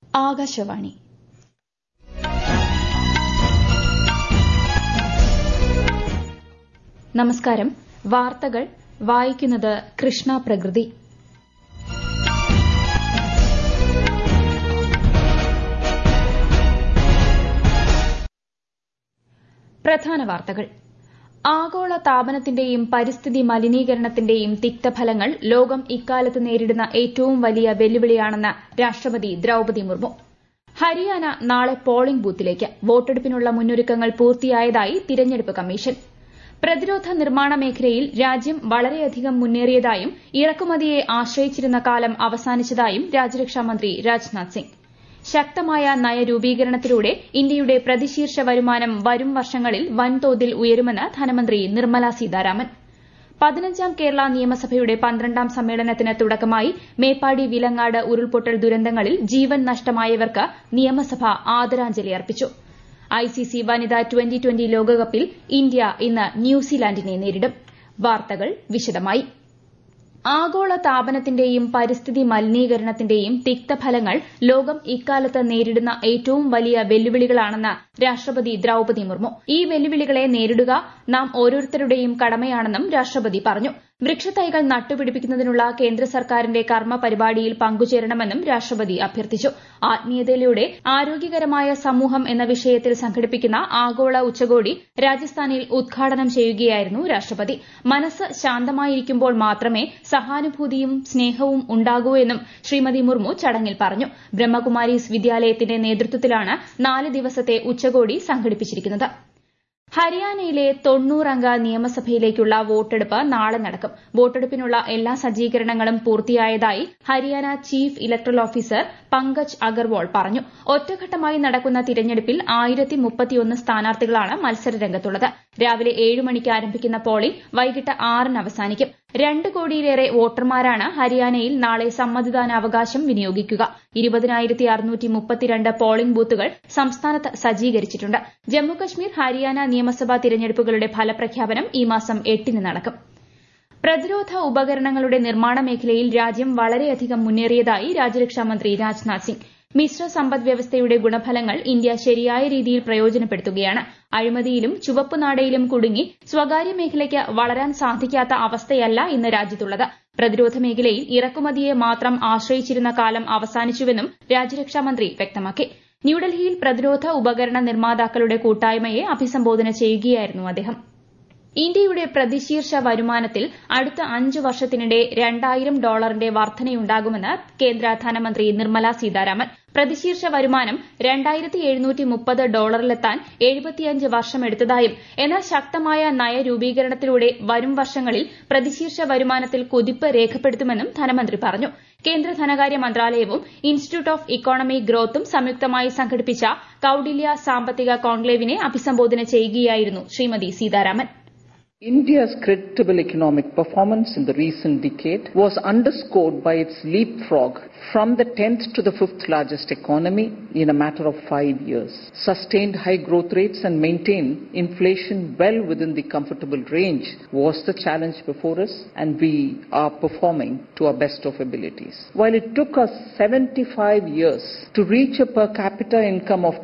ആകാശവാണി നമസ്കാരം വാർത്തകൾ വായിക്കുന്നത് കൃഷ്ണ പ്രകൃതി പ്രധാന വാർത്തകൾ ആഗോള താപനത്തിന്റെയും പരിസ്ഥിതി മലിനീകരണത്തിന്റെയും തിക്തഫലങ്ങൾ ലോകം ഇക്കാലത്ത് നേരിടുന്ന ഏറ്റവും വലിയ വെല്ലുവിളിയാണെന്ന് രാഷ്ട്രപതി ദ്രൌപതി മുർമു ഹരിയാന നാളെ പോളിംഗ് ബൂത്തിലേക്ക് വോട്ടെടുപ്പിനുള്ള മുന്നൊരുക്കങ്ങൾ പൂർത്തിയായതായി തിരഞ്ഞെടുപ്പ് കമ്മീഷൻ പ്രതിരോധ നിർമ്മാണ മേഖലയിൽ രാജ്യം വളരെയധികം മുന്നേറിയതായും ഇറക്കുമതിയെ ആശ്രയിച്ചിരുന്ന കാലം അവസാനിച്ചതായും രാജ്യരക്ഷാമന്ത്രി രാജ്നാഥ് സിംഗ് ശക്തമായ നയരൂപീകരണത്തിലൂടെ ഇന്ത്യയുടെ പ്രതിശീർഷ വരുമാനം വരും വർഷങ്ങളിൽ വൻതോതിൽ ഉയരുമെന്ന് ധനമന്ത്രി നിർമ്മല സീതാരാമൻ പതിനഞ്ചാം കേരള നിയമസഭയുടെ പന്ത്രണ്ടാം സമ്മേളനത്തിന് തുടക്കമായി മേപ്പാടി വിലങ്ങാട് ഉരുൾപൊട്ടൽ ദുരന്തങ്ങളിൽ ജീവൻ നഷ്ടമായവർക്ക് നിയമസഭ ആദരാഞ്ജലി അർപ്പിച്ചു ഐസിസി വനിതാ ട്വന്റി ട്വന്റി ലോകകപ്പിൽ ഇന്ത്യ ഇന്ന് ന്യൂസിലാൻഡിനെ നേരിടും വാർത്തകൾ വിശദമായി ആഗോള താപനത്തിന്റെയും പരിസ്ഥിതി മലിനീകരണത്തിന്റെയും തിക്തഫലങ്ങൾ ലോകം ഇക്കാലത്ത് നേരിടുന്ന ഏറ്റവും വലിയ വെല്ലുവിളികളാണെന്ന് രാഷ്ട്രപതി ദ്രൌപതി മുർമു ഈ വെല്ലുവിളികളെ നേരിടുക നാം ഓരോരുത്തരുടെയും കടമയാണെന്നും രാഷ്ട്രപതി പറഞ്ഞു വൃക്ഷത്തൈകൾ നട്ടുപിടിപ്പിക്കുന്നതിനുള്ള കേന്ദ്ര സർക്കാരിന്റെ കർമ്മ പരിപാടിയിൽ പങ്കുചേരണമെന്നും രാഷ്ട്രപതി അഭ്യർത്ഥിച്ചു ആത്മീയതയിലൂടെ ആരോഗ്യകരമായ സമൂഹം എന്ന വിഷയത്തിൽ സംഘടിപ്പിക്കുന്ന ആഗോള ഉച്ചകോടി രാജസ്ഥാനിൽ ഉദ്ഘാടനം ചെയ്യുകയായിരുന്നു രാഷ്ട്രപതി മനസ്സ് ശാന്തമായിരിക്കുമ്പോൾ മാത്രമേ സഹാനുഭൂതിയും സ്നേഹവും ഉണ്ടാകൂ എന്നും ശ്രീമതി മുർമു ചടങ്ങിൽ പറഞ്ഞു ബ്രഹ്മകുമാരീസ് വിദ്യാലയത്തിന്റെ നേതൃത്വത്തിലാണ് നാല് ദിവസത്തെ ഉച്ചകോടി സംഘടിപ്പിച്ചിരിക്കുന്നത് ഹരിയാനയിലെ തൊണ്ണൂറംഗ നിയമസഭയിലേക്കുള്ള വോട്ടെടുപ്പ് നാളെ നടക്കും വോട്ടെടുപ്പിനുള്ള എല്ലാ സജ്ജീകരണങ്ങളും പൂർത്തിയായതായി Haryana chief electoral officer Pankaj Agarwal പറഞ്ഞു ഒറ്റഘട്ടമായി നടക്കുന്ന തിരഞ്ഞെടുപ്പിൽ ആയിരത്തി മുപ്പത്തിയൊന്ന് സ്ഥാനാർത്ഥികളാണ് മത്സരരംഗത്തുള്ളത് രാവിലെ ഏഴ് മണിക്ക് ആരംഭിക്കുന്ന പോളിംഗ് വൈകിട്ട് ആറിന് അവസാനിക്കും രണ്ട് കോടിയിലേറെ വോട്ടർമാരാണ് ഹരിയാനയിൽ നാളെ സമ്മതിദാനാവകാശം വിനിയോഗിക്കുക ഇരുപതിനായിരത്തി അറുന്നൂറ്റി മുപ്പത്തിരണ്ട് പോളിംഗ് ബൂത്തുകൾ സംസ്ഥാനത്ത് സജ്ജീകരിച്ചിട്ടുണ്ട് ജമ്മുകശ്മീർ ഹരിയാന നിയമസഭാ തിരഞ്ഞെടുപ്പുകളുടെ ഫലപ്രഖ്യാപനം ഈ മാസം എട്ടിന് നടക്കും പ്രതിരോധ ഉപകരണങ്ങളുടെ നിർമ്മാണ മേഖലയിൽ രാജ്യം വളരെയധികം മുന്നേറിയതായി രാജ്യരക്ഷാമന്ത്രി രാജ്നാഥ് സിംഗ് മിശ്ര സമ്പദ് വ്യവസ്ഥയുടെ ഗുണഫലങ്ങൾ ഇന്ത്യ ശരിയായ രീതിയിൽ പ്രയോജനപ്പെടുത്തുകയാണ് അഴിമതിയിലും ചുവപ്പ് നാടയിലും കുടുങ്ങി സ്വകാര്യ മേഖലയ്ക്ക് വളരാൻ സാധിക്കാത്ത അവസ്ഥയല്ല ഇന്ന് രാജ്യത്തുള്ളത് പ്രതിരോധ മേഖലയിൽ ഇറക്കുമതിയെ മാത്രം ആശ്രയിച്ചിരുന്ന കാലം അവസാനിച്ചുവെന്നും രാജ്യരക്ഷാമന്ത്രി വ്യക്തമാക്കി ന്യൂഡൽഹിയിൽ പ്രതിരോധ ഉപകരണ നിർമ്മാതാക്കളുടെ കൂട്ടായ്മയെ അഭിസംബോധന ചെയ്യുകയായിരുന്നു അദ്ദേഹം ഇന്ത്യയുടെ പ്രതിശീർഷ വരുമാനത്തിൽ അടുത്ത അഞ്ച് വർഷത്തിനിടെ രണ്ടായിരം ഡോളറിന്റെ വർധനയുണ്ടാകുമെന്ന് കേന്ദ്ര ധനമന്ത്രി നിർമ്മല സീതാരാമൻ പ്രതിശീർഷ വരുമാനം രണ്ടായിരത്തി എഴുന്നൂറ്റി മുപ്പത് ഡോളറിലെത്താൻ എഴുപത്തിയഞ്ച് വർഷമെടുത്തതായും എന്നാൽ ശക്തമായ നയരൂപീകരണത്തിലൂടെ വരും വർഷങ്ങളിൽ പ്രതിശീർഷ വരുമാനത്തിൽ കുതിപ്പ് രേഖപ്പെടുത്തുമെന്നും ധനമന്ത്രി പറഞ്ഞു കേന്ദ്ര ധനകാര്യ മന്ത്രാലയവും ഇൻസ്റ്റിറ്റ്യൂട്ട് ഓഫ് ഇക്കോണമിക് ഗ്രോത്തും സംയുക്തമായി സംഘടിപ്പിച്ച കൌടില്യ സാമ്പത്തിക കോൺക്ലേവിനെ അഭിസംബോധന ചെയ്യുകയായിരുന്നു Shrimati Sitharaman India's creditable economic performance in the recent decade was underscored by its leapfrog from the 10th to the 5th largest economy in a matter of five years. Sustained high growth rates and maintained inflation well within the comfortable range was the challenge before us and we are performing to our best of abilities. While it took us 75 years to reach a per capita income of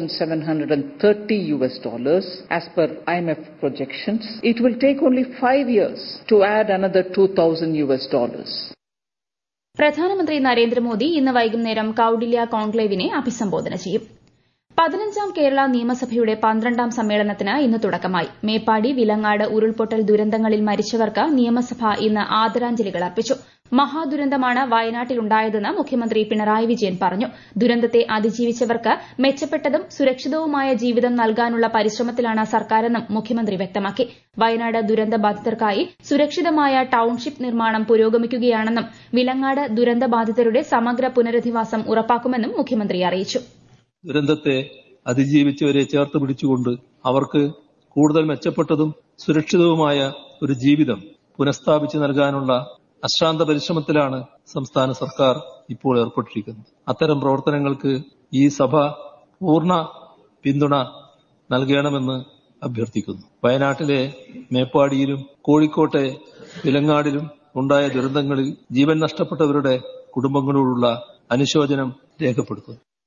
2,730 US dollars as per IMF projections, it will take only five years to add another 2,000 US dollars. പ്രധാനമന്ത്രി നരേന്ദ്രമോദി ഇന്ന് വൈകുന്നേരം കൌഡില്യ കോൺക്ലേവിനെ അഭിസംബോധന ചെയ്യും പതിനഞ്ചാം കേരള നിയമസഭയുടെ പന്ത്രണ്ടാം സമ്മേളനത്തിന് ഇന്ന് തുടക്കമായി മേപ്പാടി വിലങ്ങാട് ഉരുൾപൊട്ടൽ ദുരന്തങ്ങളിൽ മരിച്ചവർക്ക് നിയമസഭ ഇന്ന് ആദരാഞ്ജലികൾ അർപ്പിച്ചു മഹാദുരന്തമാണ് വയനാട്ടിലുണ്ടായതെന്ന് മുഖ്യമന്ത്രി പിണറായി വിജയൻ പറഞ്ഞു ദുരന്തത്തെ അതിജീവിച്ചവർക്ക് മെച്ചപ്പെട്ടതും സുരക്ഷിതവുമായ ജീവിതം നൽകാനുള്ള പരിശ്രമത്തിലാണ് സർക്കാരെന്നും മുഖ്യമന്ത്രി വ്യക്തമാക്കി വയനാട് ദുരന്ത ബാധിതർക്കായി സുരക്ഷിതമായ ടൌൺഷിപ്പ് നിർമ്മാണം പുരോഗമിക്കുകയാണെന്നും വിലങ്ങാട് ദുരന്ത ബാധിതരുടെ സമഗ്ര പുനരധിവാസം ഉറപ്പാക്കുമെന്നും മുഖ്യമന്ത്രി അറിയിച്ചു ദുരന്തത്തെ അതിജീവിച്ചവരെ ചേർത്ത് പിടിച്ചുകൊണ്ട് അവർക്ക് കൂടുതൽ മെച്ചപ്പെട്ടതും സുരക്ഷിതവുമായ ഒരു ജീവിതം പുനഃസ്ഥാപിച്ചു നൽകാനുള്ള അശ്രാന്ത പരിശ്രമത്തിലാണ് സംസ്ഥാന സർക്കാർ ഇപ്പോൾ ഏർപ്പെട്ടിരിക്കുന്നത് അത്തരം പ്രവർത്തനങ്ങൾക്ക് ഈ സഭ പൂർണ്ണ പിന്തുണ നൽകണമെന്ന് അഭ്യർത്ഥിക്കുന്നു വയനാട്ടിലെ മേപ്പാടിയിലും കോഴിക്കോട്ടെ വിലങ്ങാടിലും ഉണ്ടായ ദുരന്തങ്ങളിൽ ജീവൻ നഷ്ടപ്പെട്ടവരുടെ കുടുംബങ്ങളോടുള്ള അനുശോചനം രേഖപ്പെടുത്തുന്നു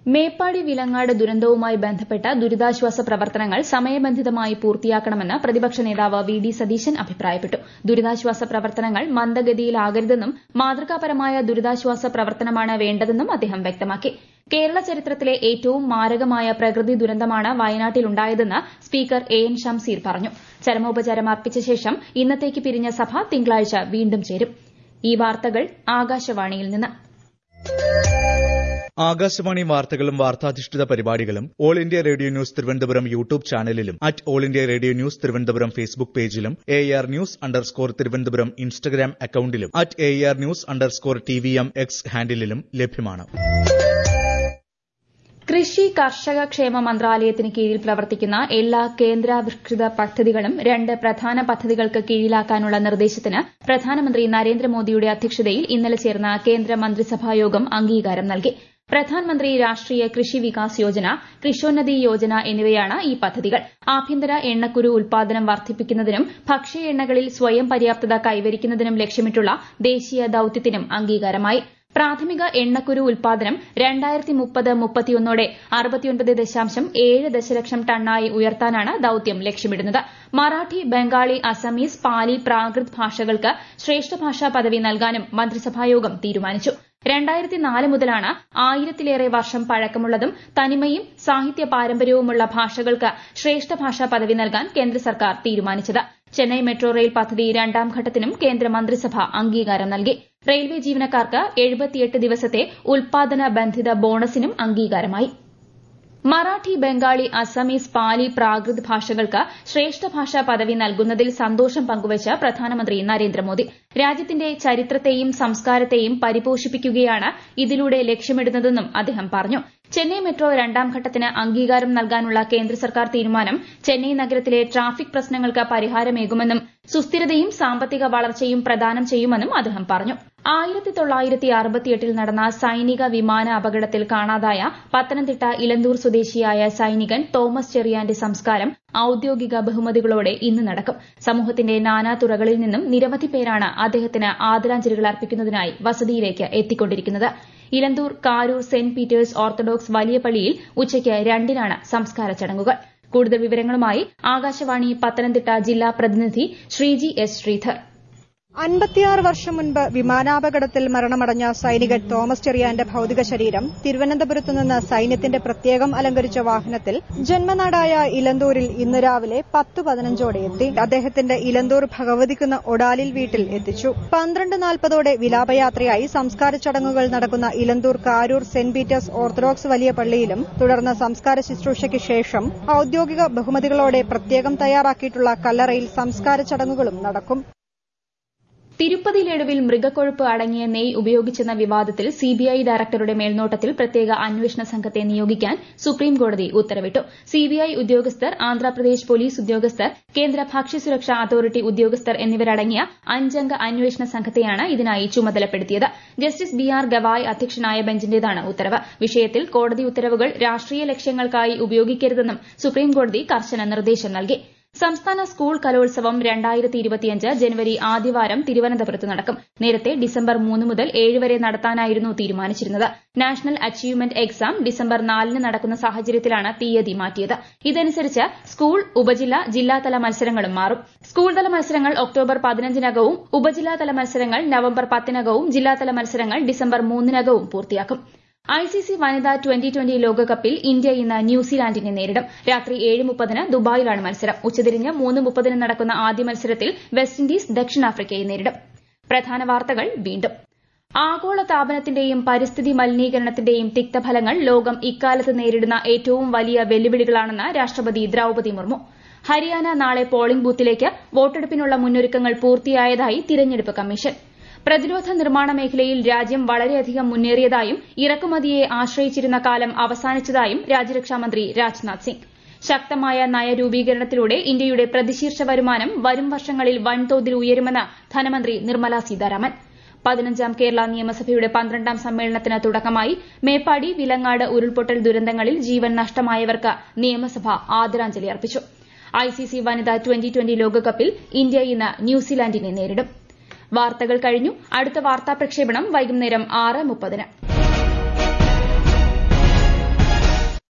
മേപ്പാടി വിലങ്ങാട് ദുരന്തവുമായി ബന്ധപ്പെട്ട ദുരിതാശ്വാസ പ്രവർത്തനങ്ങൾ സമയബന്ധിതമായി പൂർത്തിയാക്കണമെന്ന് പ്രതിപക്ഷ നേതാവ് വി ഡി സതീശൻ അഭിപ്രായപ്പെട്ടു ദുരിതാശ്വാസ പ്രവർത്തനങ്ങൾ മന്ദഗതിയിലാകരുതെന്നും മാതൃകാപരമായ ദുരിതാശ്വാസ പ്രവർത്തനമാണ് വേണ്ടതെന്നും അദ്ദേഹം വ്യക്തമാക്കി കേരള ചരിത്രത്തിലെ ഏറ്റവും മാരകമായ പ്രകൃതി ദുരന്തമാണ് വയനാട്ടിലുണ്ടായതെന്ന് സ്പീക്കർ എ എൻ ഷംസീർ പറഞ്ഞു ചരമോപചാരം അർപ്പിച്ച ശേഷം ഇന്നത്തേക്ക് പിരിഞ്ഞ സഭ തിങ്കളാഴ്ച വീണ്ടും ചേരും ഈ വാർത്തകൾ ആകാശവാണിയിൽ നിന്ന് ആകാശവാണി വാർത്തകളും വാർത്താധിഷ്ഠിത പരിപാടികളും all India radio news Thiruvananthapuram YouTube ചാനലിലും at all India radio news Thiruvananthapuram Facebook പേജിലും A R news underscore Thiruvananthapuram Instagram അക്കൌണ്ടിലും at A R news underscore T V M X ഹാൻഡിലും ലഭ്യമാണ് കൃഷി കർഷക ക്ഷേമ മന്ത്രാലയത്തിന് കീഴിൽ പ്രവർത്തിക്കുന്ന എല്ലാ കേന്ദ്രാവിഷ്കൃത പദ്ധതികളും രണ്ട് പ്രധാന പദ്ധതികൾക്ക് കീഴിലാക്കാനുള്ള നിർദ്ദേശത്തിന് പ്രധാനമന്ത്രി നരേന്ദ്രമോദിയുടെ അധ്യക്ഷതയിൽ ഇന്നലെ ചേർന്ന കേന്ദ്ര മന്ത്രിസഭായോഗം അംഗീകാരം നൽകി പ്രധാൻമന്ത്രി രാഷ്ട്രീയ കൃഷി വികാസ് യോജന കൃഷോന്നതി യോജന എന്നിവയാണ് ഈ പദ്ധതികൾ ആഭ്യന്തര എണ്ണക്കുരു ഉൽപാദനം വർദ്ധിപ്പിക്കുന്നതിനും ഭക്ഷ്യ എണ്ണകളിൽ സ്വയം പര്യാപ്തത കൈവരിക്കുന്നതിനും ലക്ഷ്യമിട്ടുള്ള ദേശീയ ദൌത്യത്തിനും അംഗീകാരമായി പ്രാഥമിക എണ്ണക്കുരു ഉൽപാദനം രണ്ടായിരത്തി മുപ്പത് മുപ്പത്തിയൊന്നോടെ അറുപത്തിയൊൻപത് ദശാംശം ഏഴ് ദശലക്ഷം ടണ്ണായി ഉയർത്താനാണ് ദൌത്യം ലക്ഷ്യമിടുന്നത് മറാഠി ബംഗാളി അസമീസ് പാലി പ്രാകൃത് ഭാഷകൾക്ക് ശ്രേഷ്ഠ ഭാഷാ പദവി നൽകാനും മന്ത്രിസഭായോഗം തീരുമാനിച്ചു രണ്ടായിരത്തി നാല് മുതലാണ് ആയിരത്തിലേറെ വർഷം പഴക്കമുള്ളതും തനിമയും സാഹിത്യ പാരമ്പര്യവുമുള്ള ഭാഷകൾക്ക് ശ്രേഷ്ഠ ഭാഷാ പദവി നൽകാൻ കേന്ദ്ര സർക്കാർ തീരുമാനിച്ചത് ചെന്നൈ മെട്രോ റെയിൽ പദ്ധതി രണ്ടാം ഘട്ടത്തിനും കേന്ദ്ര മന്ത്രിസഭ അംഗീകാരം നൽകി റെയിൽവേ ജീവനക്കാർക്ക് എഴുപത്തിയെട്ട് ദിവസത്തെ ഉൽപാദന ബന്ധിത ബോണസിനും അംഗീകാരമായി മറാഠി ബംഗാളി അസമീസ് പാലി പ്രാകൃത് ഭാഷകൾക്ക് ശ്രേഷ്ഠ ഭാഷാ പദവി നൽകുന്നതിൽ സന്തോഷം പങ്കുവച്ച് പ്രധാനമന്ത്രി നരേന്ദ്രമോദി രാജ്യത്തിന്റെ ചരിത്രത്തെയും സംസ്കാരത്തെയും പരിപോഷിപ്പിക്കുകയാണ് ഇതിലൂടെ ലക്ഷ്യമിടുന്നതെന്നും അദ്ദേഹം പറഞ്ഞു ചെന്നൈ മെട്രോ രണ്ടാം ഘട്ടത്തിന് അംഗീകാരം നൽകാനുള്ള കേന്ദ്ര സർക്കാർ തീരുമാനം ചെന്നൈ നഗരത്തിലെ ട്രാഫിക് പ്രശ്നങ്ങൾക്ക് പരിഹാരമേകുമെന്നും സുസ്ഥിരതയും സാമ്പത്തിക വളർച്ചയും പ്രദാനം ചെയ്യുമെന്നും അദ്ദേഹം പറഞ്ഞു ആയിരത്തി തൊള്ളായിരത്തി അറുപത്തിയെട്ടിൽ നടന്ന സൈനിക വിമാന അപകടത്തിൽ കാണാതായ പത്തനംതിട്ട ഇലന്തൂർ സ്വദേശിയായ സൈനികൻ തോമസ് ചെറിയാന്റെ സംസ്കാരം ഔദ്യോഗിക ബഹുമതികളോടെ ഇന്ന് നടക്കും സമൂഹത്തിന്റെ നാനാതുറകളിൽ നിന്നും നിരവധി പേരാണ് അദ്ദേഹത്തിന് ആദരാഞ്ജലികൾ അർപ്പിക്കുന്നതിനായി വസതിയിലേക്ക് എത്തിക്കൊണ്ടിരിക്കുന്നത് Elanthoor Karoor saint Peter's orthodox വലിയ പള്ളിയിൽ ഉച്ചയ്ക്ക് രണ്ടിനാണ് സംസ്കാര ചടങ്ങുകൾ കൂടുതൽ വിവരങ്ങളുമായി ആകാശവാണി പത്തനംതിട്ട ജില്ലാ പ്രതിനിധി ശ്രീജി എസ് ശ്രീധർ അൻപത്തിയാറ് വർഷം മുൻപ് വിമാനാപകടത്തിൽ മരണമടഞ്ഞ സൈനികൻ തോമസ് ചെറിയാന്റെ ഭൌതിക ശരീരം തിരുവനന്തപുരത്തു നിന്ന് സൈന്യത്തിന്റെ പ്രത്യേകം അലങ്കരിച്ച വാഹനത്തിൽ ജന്മനാടായ ഇലന്തൂരിൽ ഇന്ന് രാവിലെ പത്ത് പതിനഞ്ചോടെ എത്തി അദ്ദേഹത്തിന്റെ ഇലന്തൂർ ഭഗവതിക്കുന്ന ഒടാലിൽ വീട്ടിൽ എത്തിച്ചു പന്ത്രണ്ട് നാൽപ്പതോടെ വിലാപയാത്രയായി സംസ്കാര ചടങ്ങുകൾ നടക്കുന്ന Elanthoor Karoor saint Peter's orthodox വലിയ പള്ളിയിലും തുടർന്ന് സംസ്കാര ശുശ്രൂഷയ്ക്ക് ശേഷം ഔദ്യോഗിക ബഹുമതികളോടെ പ്രത്യേകം തയ്യാറാക്കിയിട്ടുള്ള കല്ലറയിൽ സംസ്കാര ചടങ്ങുകളും നടക്കും തിരുപ്പതി ലഡുവിൽ മൃഗക്കൊഴുപ്പ് അടങ്ങിയ നെയ് ഉപയോഗിച്ചെന്ന വിവാദത്തിൽ സിബിഐ ഡയറക്ടറുടെ മേൽനോട്ടത്തിൽ പ്രത്യേക അന്വേഷണ സംഘത്തെ നിയോഗിക്കാൻ സുപ്രീംകോടതി ഉത്തരവിട്ടു സിബിഐ ഉദ്യോഗസ്ഥർ ആന്ധ്രാപ്രദേശ് പോലീസ് ഉദ്യോഗസ്ഥർ കേന്ദ്ര ഭക്ഷ്യസുരക്ഷാ അതോറിറ്റി ഉദ്യോഗസ്ഥർ എന്നിവരടങ്ങിയ അഞ്ചംഗ അന്വേഷണ സംഘത്തെയാണ് ഇതിനായി ചുമതലപ്പെടുത്തിയത് ജസ്റ്റിസ് ബി ആർ ഗവായ് അധ്യക്ഷനായ ബെഞ്ചിന്റേതാണ് ഉത്തരവ് വിഷയത്തിൽ കോടതി ഉത്തരവുകൾ രാഷ്ട്രീയ ലക്ഷ്യങ്ങൾക്കായി ഉപയോഗിക്കരുതെന്നും സുപ്രീംകോടതി കർശന നിർദ്ദേശം നൽകി സംസ്ഥാന സ്കൂൾ കലോത്സവം രണ്ടായിരത്തി ഇരുപത്തിയഞ്ച് ജനുവരി ആദ്യവാരം തിരുവനന്തപുരത്ത് നടക്കും നേരത്തെ ഡിസംബർ മൂന്ന് മുതൽ ഏഴ് വരെ നടത്താനായിരുന്നു തീരുമാനിച്ചിരുന്നത് നാഷണൽ അച്ചീവ്മെന്റ് എക്സാം ഡിസംബർ നാലിന് നടക്കുന്ന സാഹചര്യത്തിലാണ് തീയതി മാറ്റിയത് ഇതനുസരിച്ച് സ്കൂൾ ഉപജില്ല ജില്ലാതല മത്സരങ്ങളും മാറും സ്കൂൾ തല മത്സരങ്ങൾ ഒക്ടോബർ പതിനഞ്ചിനകവും ഉപജില്ലാതല മത്സരങ്ങൾ നവംബർ പത്തിനകവും ജില്ലാതല മത്സരങ്ങൾ ഡിസംബർ മൂന്നിനകവും പൂർത്തിയാക്കും ഐസിസി വനിതാ ട്വന്റി ട്വന്റി ലോകകപ്പിൽ ഇന്ത്യ ഇന്ന് ന്യൂസിലാൻഡിനെ നേരിടും രാത്രി ഏഴ് മുപ്പതിന് ദുബായിലാണ് മത്സരം ഉച്ചതിരിഞ്ഞ് മൂന്ന് മുപ്പതിന് നടക്കുന്ന ആദ്യ മത്സരത്തിൽ വെസ്റ്റ് ഇൻഡീസ് ദക്ഷിണാഫ്രിക്കയെ നേരിടും പ്രധാന വാർത്തകൾ വീണ്ടും ആഗോള താപനത്തിന്റെയും പരിസ്ഥിതി മലിനീകരണത്തിന്റെയും തിക്തഫലങ്ങൾ ലോകം ഇക്കാലത്ത് നേരിടുന്ന ഏറ്റവും വലിയ വെല്ലുവിളികളാണെന്ന് രാഷ്ട്രപതി ദ്രൌപതി മുർമു ഹരിയാന നാളെ പോളിംഗ് ബൂത്തിലേക്ക് വോട്ടെടുപ്പിനുള്ള മുന്നൊരുക്കങ്ങൾ പൂർത്തിയായതായി തിരഞ്ഞെടുപ്പ് കമ്മീഷൻ പ്രതിരോധ നിർമ്മാണ മേഖലയിൽ രാജ്യം വളരെയധികം മുന്നേറിയതായും ഇറക്കുമതിയെ ആശ്രയിച്ചിരുന്ന കാലം അവസാനിച്ചതായും രാജ്യരക്ഷാമന്ത്രി രാജ്നാഥ് സിംഗ് ശക്തമായ നയരൂപീകരണത്തിലൂടെ ഇന്ത്യയുടെ പ്രതിശീർഷ വരുമാനം വരും വർഷങ്ങളിൽ വൻതോതിൽ ഉയരുമെന്ന് ധനമന്ത്രി നിർമ്മല സീതാരാമൻ പതിനഞ്ചാം കേരള നിയമസഭയുടെ പന്ത്രണ്ടാം സമ്മേളനത്തിന് തുടക്കമായി മേപ്പാടി വിലങ്ങാട് ഉരുൾപൊട്ടൽ ദുരന്തങ്ങളിൽ ജീവൻ നഷ്ടമായവർക്ക് നിയമസഭ ആദരാഞ്ജലി അർപ്പിച്ചു ഐസിസി വനിതാ ട്വന്റി ട്വന്റി ലോകകപ്പിൽ ഇന്ത്യ ഇന്ന് ന്യൂസിലാൻഡിനെ നേരിടും വാർത്തകൾ കഴിഞ്ഞു അടുത്ത വാർത്താ പ്രക്ഷേപണം വൈകുന്നേരം ആറ് മുപ്പതിന്